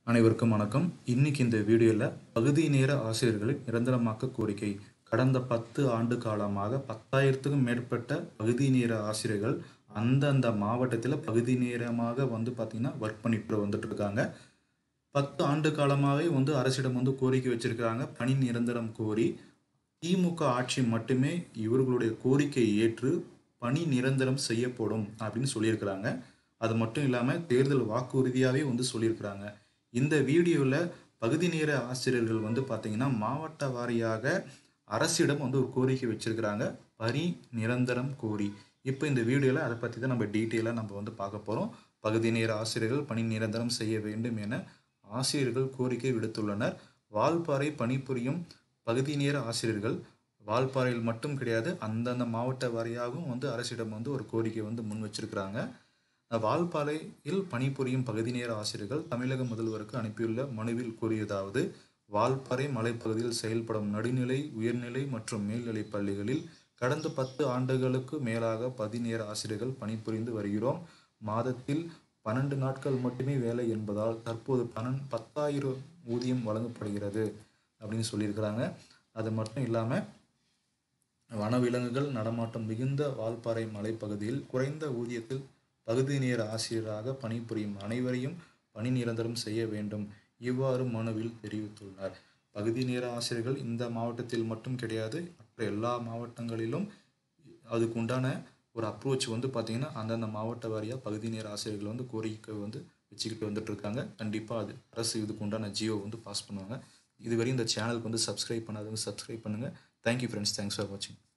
அனைவருக்கும் வணக்கம் இன்னைக்கு இந்த வீடியோவில் பகுதி நேர ஆசிரியர்களின் நிரந்தரமாக்க கோரிக்கை கடந்த பத்து ஆண்டு காலமாக பத்தாயிரத்துக்கும் மேற்பட்ட பகுதி நேர ஆசிரியர்கள் அந்தந்த மாவட்டத்தில் பகுதி நேரமாக வந்து பார்த்திங்கன்னா ஒர்க் பண்ணிட்டு வந்துட்டு இருக்காங்க பத்து ஆண்டு காலமாகவே வந்து அரசிடம் வந்து கோரிக்கை வச்சிருக்கிறாங்க பணி நிரந்தரம் கோரி திமுக ஆட்சி மட்டுமே இவர்களுடைய கோரிக்கையை ஏற்று பணி நிரந்தரம் செய்யப்படும் அப்படின்னு சொல்லியிருக்கிறாங்க அது மட்டும் இல்லாமல் தேர்தல் வாக்குறுதியாகவே வந்து சொல்லியிருக்கிறாங்க இந்த வீடியோவில் பகுதி நேர ஆசிரியர்கள் வந்து பார்த்தீங்கன்னா மாவட்ட வாரியாக அரசிடம் வந்து ஒரு கோரிக்கை வச்சிருக்கிறாங்க பணி நிரந்தரம் கோரி இப்போ இந்த வீடியோவில் அதை பற்றி தான் நம்ம டீட்டெயிலாக நம்ம வந்து பார்க்க போகிறோம் பகுதி நேர ஆசிரியர்கள் பணி நிரந்தரம் செய்ய வேண்டும் என ஆசிரியர்கள் கோரிக்கை விடுத்துள்ளனர் வால்பாறை பணிபுரியும் பகுதி நேர ஆசிரியர்கள் வால்பாறையில் மட்டும் கிடையாது அந்தந்த மாவட்ட வாரியாகவும் வந்து அரசிடம் வந்து ஒரு கோரிக்கை வந்து முன் வச்சிருக்கிறாங்க வால்பாறையில் பணிபுரியும் பகுதி நேர ஆசிரியர்கள் தமிழக முதல்வருக்கு அனுப்பியுள்ள மனுவில் கூறியதாவது வால்பாறை மலைப்பகுதியில் செயல்படும் நடுநிலை உயர்நிலை மற்றும் மேல்நிலை பள்ளிகளில் கடந்த பத்து ஆண்டுகளுக்கு மேலாக பதிநேர ஆசிரியர்கள் பணிபுரிந்து வருகிறோம் மாதத்தில் பன்னெண்டு நாட்கள் மட்டுமே வேலை என்பதால் தற்போது பன்னெண் பத்தாயிரம் ஊதியம் வழங்கப்படுகிறது அப்படின்னு சொல்லியிருக்கிறாங்க அது மட்டும் இல்லாமல் வனவிலங்குகள் நடமாட்டம் மிகுந்த வால்பாறை மலைப்பகுதியில் குறைந்த ஊதியத்தில் பகுதி நேர ஆசிரியராக பணிபுரியும் அனைவரையும் பணி நிரந்தரம் செய்ய வேண்டும் இவ்வாறு மனுவில் தெரிவித்துள்ளார் பகுதி நேர ஆசிரியர்கள் இந்த மாவட்டத்தில் மட்டும் கிடையாது மற்ற எல்லா மாவட்டங்களிலும் அதுக்கு உண்டான ஒரு அப்ரோச் வந்து பார்த்திங்கன்னா அந்தந்த மாவட்ட வாரியாக பகுதி நேர ஆசிரியர்கள் வந்து கோரிக்கை வந்து வச்சுக்கிட்டு வந்துட்டு இருக்காங்க கண்டிப்பாக அது அரசு இதுக்கு உண்டான ஜியோ வந்து பாஸ் பண்ணுவாங்க இதுவரையும் இந்த சேனலுக்கு வந்து சப்ஸ்கிரைப் பண்ணாதவங்க சப்ஸ்கிரைப் பண்ணுங்கள் தேங்க்யூ ஃப்ரெண்ட்ஸ் தேங்க்ஸ் ஃபார் வாட்சிங்